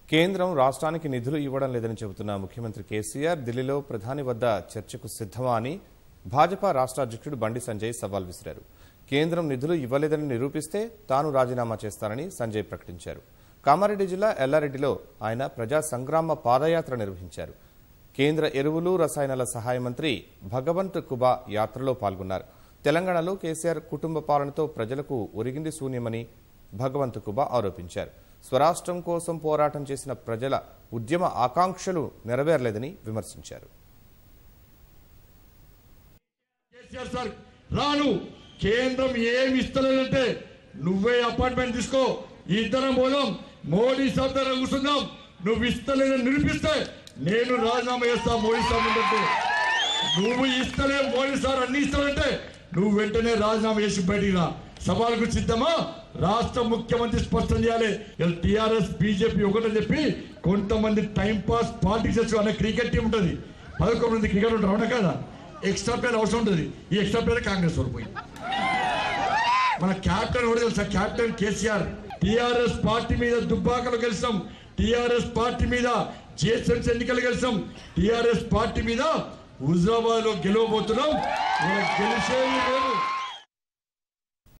కేంద్రం రాష్ట్రానికి నిధులు ఇవ్వడం లేదని చెబుతున్న ముఖ్యమంత్రి కేసీఆర్ ఢిల్లీలో ప్రధాని వద్ద చర్చకు సిద్ధమా అని భాజపా రాష్ట్ర అధ్యక్షుడు బండి సంజయ్ సవాల్ విసిరారు కేంద్రం నిధులు ఇవ్వలేదని నిరూపిస్తే తాను రాజీనామా చేస్తానని సంజయ్ ప్రకటించారు కామారెడ్డి జిల్లా ఎల్లారెడ్డిలో ఆయన ప్రజా సంగ్రామ పాదయాత్ర నిర్వహించారు కేంద్ర ఎరువులు రసాయనాల సహాయ మంత్రి భగవంత్ కుబా యాత్రలో పాల్గొన్నారు తెలంగాణలో కేసీఆర్ కుటుంబ పాలనతో ప్రజలకు ఒరిగింది శూన్యమని భగవంత్ కుబా ఆరోపించారు స్వరాష్ట్రం కోసం పోరాటం చేసిన ప్రజల ఉద్యమ ఆకాంక్షలు నెరవేరలేదని విమర్శించారు కేసీఆర్ సార్ రాను కేంద్రం ఏమి ఇస్తలేదంటే నువ్వే అపాయింట్మెంట్ తీసుకో ఇద్దరం పోదాం మోడీ సార్ దగ్గర కూర్చుందాం నువ్వు ఇస్తలేదని నిరూపిస్తే నేను రాజీనామా చేస్తా మోడీ సార్ ముందంటే నువ్వు ఇస్తలే మోడీ సార్ అన్ని ఇస్తానంటే నువ్వు వెంటనే రాజీనామా చేసి బయటికి రా సవాల్కు సిద్ధమా రాష్ట్ర ముఖ్యమంత్రి స్పష్టం చేయాలి ఇలా టీఆర్ఎస్ బీజేపీ ఒకటని చెప్పి కొంతమంది టైం పాస్ పాలిటిక్స్ అనే క్రికెట్ టీం ఉంటుంది పదకొండు మంది క్రికెట్ ఉంటారు అవునా కదా ఎక్స్ట్రా ప్లేయర్ అవసరం ఉంటుంది ఈ ఎక్స్ట్రా ప్లేయర్ కాంగ్రెస్ ఓడిపోయింది మన క్యాప్టెన్ కూడా తెలుసా క్యాప్టెన్ కేసీఆర్ టిఆర్ఎస్ పార్టీ మీద దుబ్బాకలు గెలిచాం టిఆర్ఎస్ పార్టీ మీద జిహెచ్ఎంసీ ఎన్నికలు గెలిచాం టిఆర్ఎస్ పార్టీ మీద హుజరాబాద్ లో గెలవబోతున్నాం ఇలా గెలిచేది లేదు